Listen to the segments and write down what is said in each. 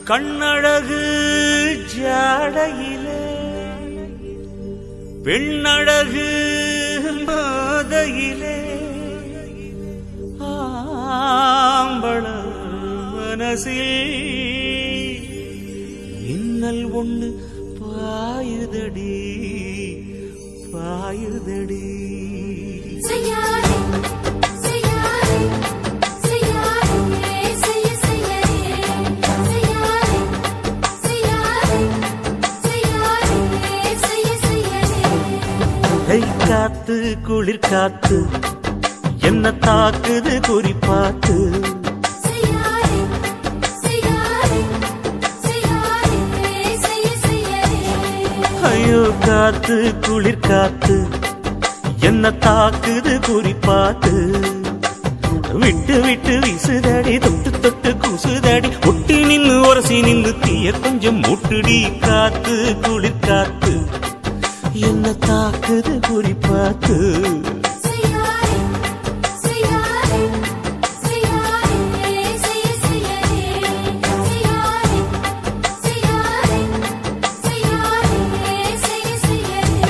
கண்ணழகு ஜாடையிலே பெண்ணழகு மாதையிலே ஆம்பள மனசில் மின்னல் ஒண்ணு பாயுதடி பாயுதடி செய்யாதே செய்யாதே செய்யாதே செய்ய செய்யாதே செய்யாதே செய்யாதே செய்யாதே செய்ய செய்யாதே கை காத்து குளிர் காத்து என்ன தாக்குது குறிப்பாத்து செய்யாதே செய்யாதே செய்யாதே செய்ய செய்யாதே ஐயோ காத்து குளிர் காத்து என்ன தாக்குது குறிப்பாத்து விட்டு விட்டு வீசுதடி தொட்டு தொட்டு கூசுதடி ஒட்டி நின்னு உரசி நின்னு தீய கொஞ்சம் மூட்டுடி காத்து குளிர் காத்து என்ன தாக்குது குறிப்பாத்து செய்யாதே செய்யாதே செய்யாதே செய்ய செய்யாதே செய்யாதே செய்யாதே செய்யாதே செய்ய செய்யாதே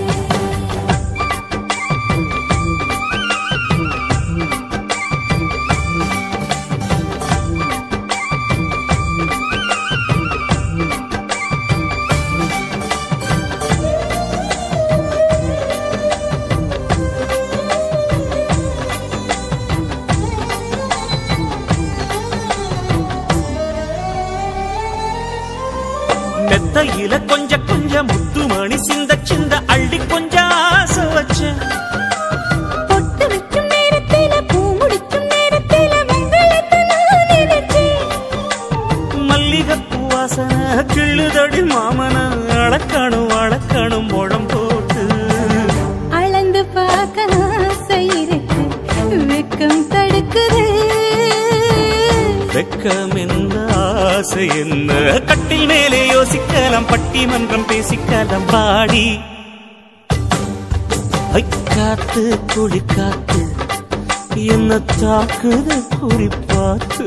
மெத்தையில கொஞ்ச கொஞ்ச முத்துமணி சிந்த சிந்த அள்ளி கொஞ்ச ஆசை வச்சேன் பொட்டு வைக்கும் நேரத்தில பூ முடிக்கும் நேரத்தில மங்களத்தை நான் நினைச்சேன் மல்லிகைப்பூ வாசனை கிள்ளுதடி மாமன அளக்கணும் அளக்கணும் முழம் போட்டு அளந்து பார்க்க ஆசை இருக்கு வெக்கம் தடுக்குது வெக்கம் என்ன ஆசை என்ன கட்டில் மேலே யோசிக்கலாம் பட்டிமன்றம் பேசிக்கலாம் பாடி ஐ, காத்து குளி காத்து என்ன தாக்குது குறிப்பாத்து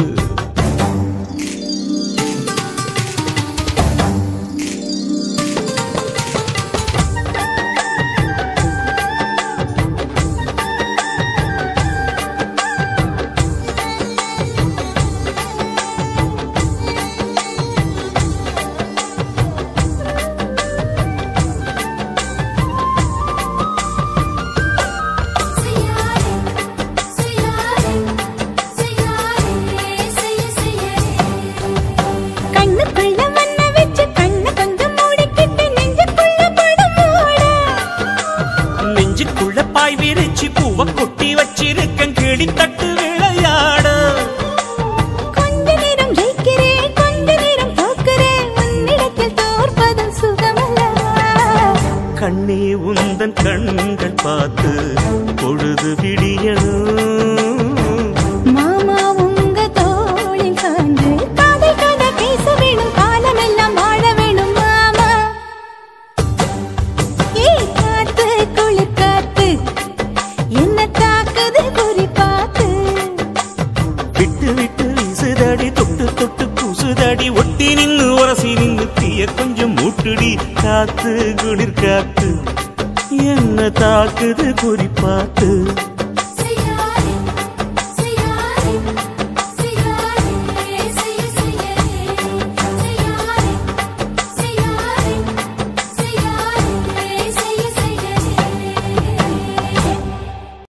செய்யாதே செய்யாதே செய்யாதே செய்ய செய்யாதே கண்ணுக்குள்ள மண்ண வச்சு கண்ணு கொஞ்சம் மூடிக்கிட்டு நெஞ்சுக்குள்ள படம் மூட நெஞ்சுக்குள்ள பாய் விரிச்சு பூவ கொட்டி வச்சிருக்கேன் கிளி தட்டு விளையாட கொஞ்ச நேரம் ஜெயிக்கிறேன் கொஞ்ச நேரம் தோக்குறேன் உன்னிடத்தில் தோற்பதும் சுகமல்லவா கண்ணே உந்தன் கண்கள் பார்த்து பொழுது விடியணும் மாமா உங்க தோளில் சார்ந்து காதல் கதை பேச வேணும் காலமெல்லாம் வாழ வேணும் மாமா ஏ காத்து குளிர் காத்து என்ன தாக்குது குறி பார்த்து விட்டு விட்டு வீசுதடி தொட்டு தொட்டு கூசுதடி ஒட்டி நின்னு உரசி நின்னு தீய கொஞ்சம் மூட்டுடி காத்து குளிர் காத்து என்ன தாக்குது குறிப்பாத்து